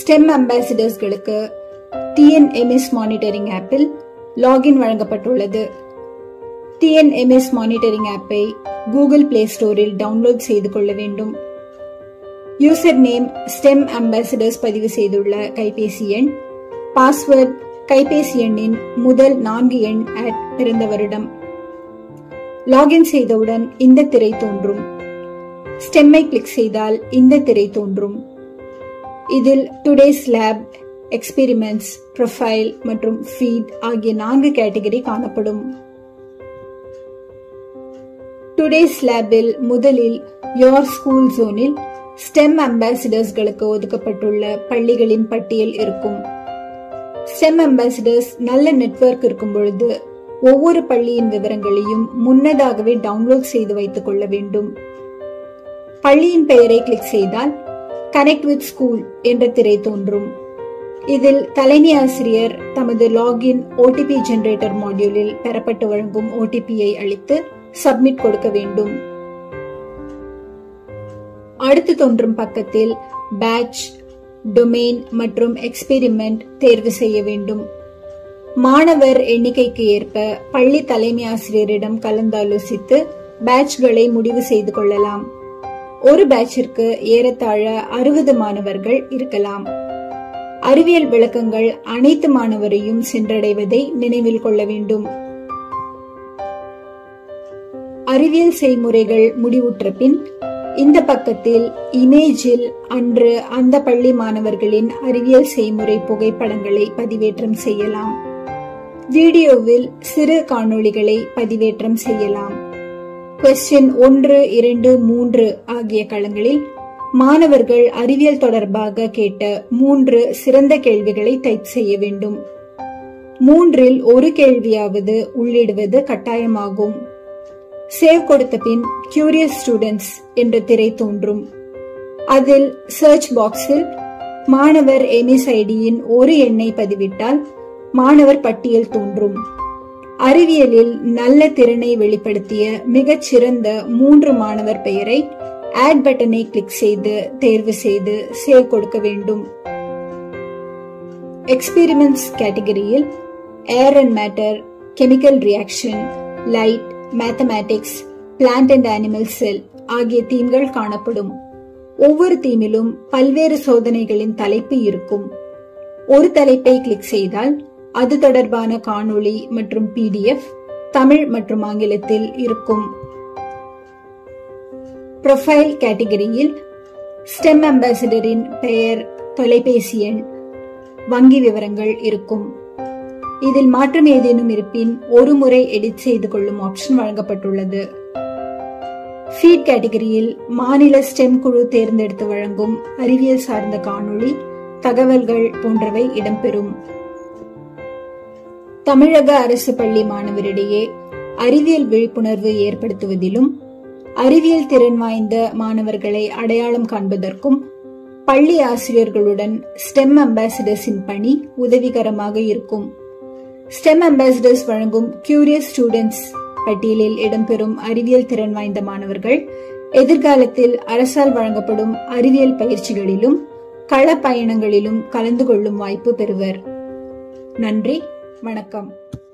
stem அம்பாசிடர்ஸ்களுக்கு TNMS monitoring ஆப்பில் login வழங்கப்பட்டுள்ளது டிஎன்எம்எஸ் மானிட்டரிங் ஆப்பை கூகுள் பிளே ஸ்டோரில் டவுன்லோட் செய்து கொள்ள வேண்டும் யூசர் நேம் ஸ்டெம் அம்பாசிடர்ஸ் பதிவு செய்துள்ள கைபேசி எண் பாஸ்வேர்ட் கைபேசி எண்ணின் முதல் நான்கு எண் அட் பிறந்த வருடம் லாகின் செய்தவுடன் இந்த திரை தோன்றும் ஸ்டெம்மை கிளிக் செய்தால் இந்த திரை தோன்றும் இதில் டுடேஸ் லேப் எக்ஸ்பெரிமெண்ட்ஸ் ப்ரொஃபைல் மற்றும் ஃபீட் ஆகிய நான்கு கேட்டகரி காணப்படும் டுடேஸ் லேபில் முதலில் யோர் ஸ்கூல் ஜோனில் ஸ்டெம் அம்பாசிடர்ஸ்களுக்கு ஒதுக்கப்பட்டுள்ள பள்ளிகளின் பட்டியல் இருக்கும் ஸ்டெம் அம்பாசிடர்ஸ் நல்ல நெட்வொர்க் இருக்கும் பொழுது ஒவ்வொரு பள்ளியின் விவரங்களையும் முன்னதாகவே டவுன்லோட் செய்து வைத்துக் கொள்ள வேண்டும் பள்ளியின் பெயரை கிளிக் செய்தால் கனெக்ட் வித் ஸ்கூல் என்ற திரை தோன்றும் இதில் தலைமை ஆசிரியர் தமது லாகின் ஓடிபி ஜெனரேட்டர் மாடியூலில் பெறப்பட்டு வழங்கும் ஓடிபியை அளித்து சப்மிட் கொடுக்க வேண்டும் அடுத்து தோன்றும் பக்கத்தில் பேட்ச் டொமெயின் மற்றும் எக்ஸ்பெரிமெண்ட் தேர்வு செய்ய வேண்டும் மாணவர் எண்ணிக்கைக்கு ஏற்ப பள்ளி தலைமை ஆசிரியரிடம் கலந்தாலோசித்து பேட்ச்களை முடிவு செய்து கொள்ளலாம் ஒரு பேட்சிற்கு ஏறத்தாழ அறுபது மாணவர்கள் இருக்கலாம் அறிவியல் விளக்கங்கள் அனைத்து மாணவரையும் சென்றடைவதை நினைவில் கொள்ள வேண்டும் அறிவியல் செய்முறைகள் முடிவுற்ற பின் இந்த பக்கத்தில் இமேஜில் அன்று அந்த பள்ளி மாணவர்களின் அறிவியல் செய்முறை புகைப்படங்களை பதிவேற்றம் செய்யலாம் வீடியோவில் சிறு காணொளிகளை பதிவேற்றம் செய்யலாம் கொஸ்டின் ஒன்று இரண்டு மூன்று ஆகிய களங்களில் மாணவர்கள் அறிவியல் தொடர்பாக கேட்ட மூன்று சிறந்த கேள்விகளை டைப் செய்ய வேண்டும் மூன்றில் ஒரு கேள்வியாவது உள்ளிடுவது கட்டாயமாகும் சேவ் கொடுத்த பின் கியூரியஸ் ஸ்டூடெண்ட்ஸ் என்ற திரை தோன்றும் அதில் சர்ச் பாக்ஸில் மாணவர் எமிஸ் ஐடியின் ஒரு எண்ணை பதிவிட்டால் மாணவர் பட்டியல் தோன்றும் அறிவியலில் நல்ல திறனை வெளிப்படுத்திய மிகச் சிறந்த மூன்று மாணவர் பெயரை ஆட் பட்டனை கிளிக் செய்து தேர்வு செய்து சேவ் கொடுக்க வேண்டும் எக்ஸ்பெரிமெண்ட்ஸ் கேட்டகரியில் air and matter chemical reaction light mathematics plant and animal cell ஆகிய தீம்கள் காணப்படும் ஒவ்வொரு தீமிலும் பல்வேறு சோதனைகளின் தலைப்பு இருக்கும் ஒரு தலைப்பை கிளிக் செய்தால் அது தொடர்பான காணொளி மற்றும் பிடிஎஃப் தமிழ் மற்றும் ஆங்கிலத்தில் இருக்கும் ப்ரொஃபைல் கேட்டகரியில் ஸ்டெம் அம்பாசிடரின் பெயர் தொலைபேசி எண் வங்கி விவரங்கள் இருக்கும் இதில் மாற்றம் ஏதேனும் இருப்பின் ஒரு முறை எடிட் செய்து கொள்ளும் ஆப்ஷன் வழங்கப்பட்டுள்ளது ஃபீட் கேட்டகரியில் மாநில ஸ்டெம் குழு தேர்ந்தெடுத்து வழங்கும் அறிவியல் சார்ந்த காணொளி தகவல்கள் போன்றவை இடம்பெறும் தமிழக அரசு பள்ளி மாணவரிடையே அறிவியல் விழிப்புணர்வு ஏற்படுத்துவதிலும் அறிவியல் திறன் வாய்ந்த மாணவர்களை அடையாளம் காண்பதற்கும் பள்ளி ஆசிரியர்களுடன் ஸ்டெம் அம்பாசிடர்ஸின் பணி உதவிகரமாக இருக்கும் ஸ்டெம் அம்பாசிடர்ஸ் வழங்கும் கியூரியஸ் ஸ்டூடெண்ட்ஸ் பட்டியலில் இடம்பெறும் அறிவியல் திறன் வாய்ந்த மாணவர்கள் எதிர்காலத்தில் அரசால் வழங்கப்படும் அறிவியல் பயிற்சிகளிலும் கள பயணங்களிலும் கலந்து கொள்ளும் வாய்ப்பு பெறுவர் நன்றி வணக்கம்